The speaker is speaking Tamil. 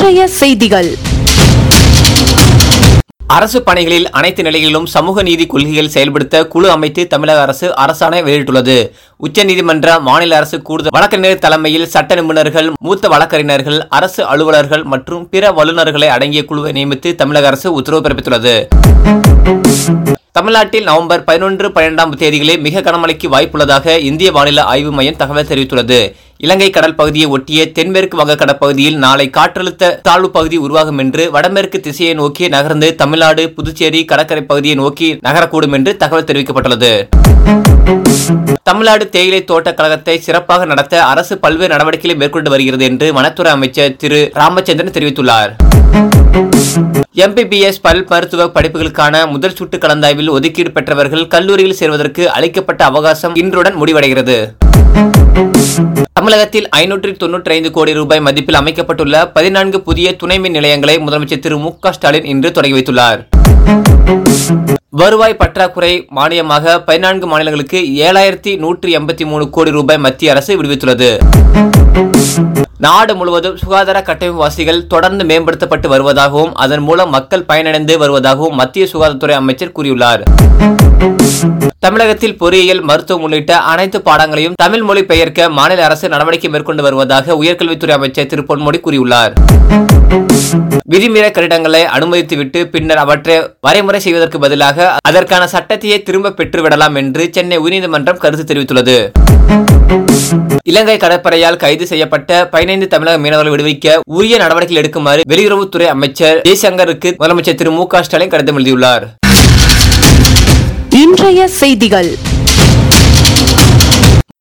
இன்றைய செய்திகள் அரசு பணிகளில் அனைத்து நிலைகளிலும் சமூக நீதி கொள்கைகள் செயல்படுத்த குழு அமைத்து தமிழக அரசு அரசாணை வெளியிட்டுள்ளது உச்சநீதிமன்ற மாநில அரசு கூடுதல் வழக்கறிஞர் தலைமையில் சட்ட நிபுணர்கள் மூத்த வழக்கறிஞர்கள் அரசு அலுவலர்கள் மற்றும் பிற வல்லுநர்களை அடங்கிய குழுவை நியமித்து தமிழக அரசு உத்தரவு பிறப்பித்துள்ளது தமிழ்நாட்டில் நவம்பர் பதினொன்று பன்னிரெண்டாம் தேதிகளில் மிக கனமழைக்கு வாய்ப்புள்ளதாக இந்திய வானிலை ஆய்வு மையம் தகவல் தெரிவித்துள்ளது இலங்கை கடல் பகுதியை ஒட்டிய தென்மேற்கு வங்கக்கடல் பகுதியில் நாளை காற்றழுத்த தாழ்வு பகுதி உருவாகும் என்று வடமேற்கு திசையை நோக்கி நகர்ந்து தமிழ்நாடு புதுச்சேரி கடற்கரை பகுதியை நோக்கி நகரக்கூடும் என்று தகவல் தெரிவிக்கப்பட்டுள்ளது தமிழ்நாடு தேயிலை தோட்ட கழகத்தை சிறப்பாக நடத்த அரசு பல்வேறு நடவடிக்கைகளை மேற்கொண்டு வருகிறது என்று வனத்துறை அமைச்சர் திரு ராமச்சந்திரன் தெரிவித்துள்ளார் எம்பிபிஎஸ் பல் மருத்துவ படிப்புகளுக்கான முதல் சுட்டு கலந்தாய்வில் ஒதுக்கீடு பெற்றவர்கள் கல்லூரியில் சேர்வதற்கு அளிக்கப்பட்ட அவகாசம் இன்றுடன் முடிவடைகிறது தமிழகத்தில் ஐநூற்றி தொன்னூற்றி ஐந்து கோடி ரூபாய் மதிப்பில் அமைக்கப்பட்டுள்ள பதினான்கு புதிய துணை மின் நிலையங்களை முதலமைச்சர் திரு மு க ஸ்டாலின் இன்று தொடங்கி வைத்துள்ளார் வருவாய் பற்றாக்குறை மானியமாக பதினான்கு மாநிலங்களுக்கு ஏழாயிரத்தி நூற்றி எண்பத்தி மூணு கோடி ரூபாய் மத்திய அரசு விடுவித்துள்ளது நாடு முழுவதும் சுகாதார கட்டமைப்பு வசதிகள் தொடர்ந்து மேம்படுத்தப்பட்டு வருவதாகவும் அதன் மூலம் மக்கள் பயனடைந்து வருவதாகவும் மத்திய சுகாதாரத்துறை அமைச்சர் கூறியுள்ளார் தமிழகத்தில் பொறியியல் மருத்துவம் உள்ளிட்ட அனைத்து பாடங்களையும் தமிழ் மொழி பெயர்க்க மாநில அரசு நடவடிக்கை மேற்கொண்டு வருவதாக உயர்கல்வித்துறை அமைச்சர் திரு பொன்முடி கூறியுள்ளார் விதிமீற கட்டிடங்களை அனுமதித்துவிட்டு பின்னர் அவற்றை வரைமுறை செய்வதற்கு பதிலாக அதற்கான சட்டத்தையே திரும்ப பெற்றுவிடலாம் என்று சென்னை உயர்நீதிமன்றம் கருத்து தெரிவித்துள்ளது இலங்கை கடற்படையால் கைது செய்யப்பட்ட பதினைந்து தமிழக மீனவர்களை விடுவிக்க உரிய நடவடிக்கை எடுக்குமாறு வெளியுறவுத்துறை அமைச்சர் ஜெய்சங்கருக்கு முதலமைச்சர் திரு மு க ஸ்டாலின் கடிதம் எழுதியுள்ளார் இன்றைய செய்திகள்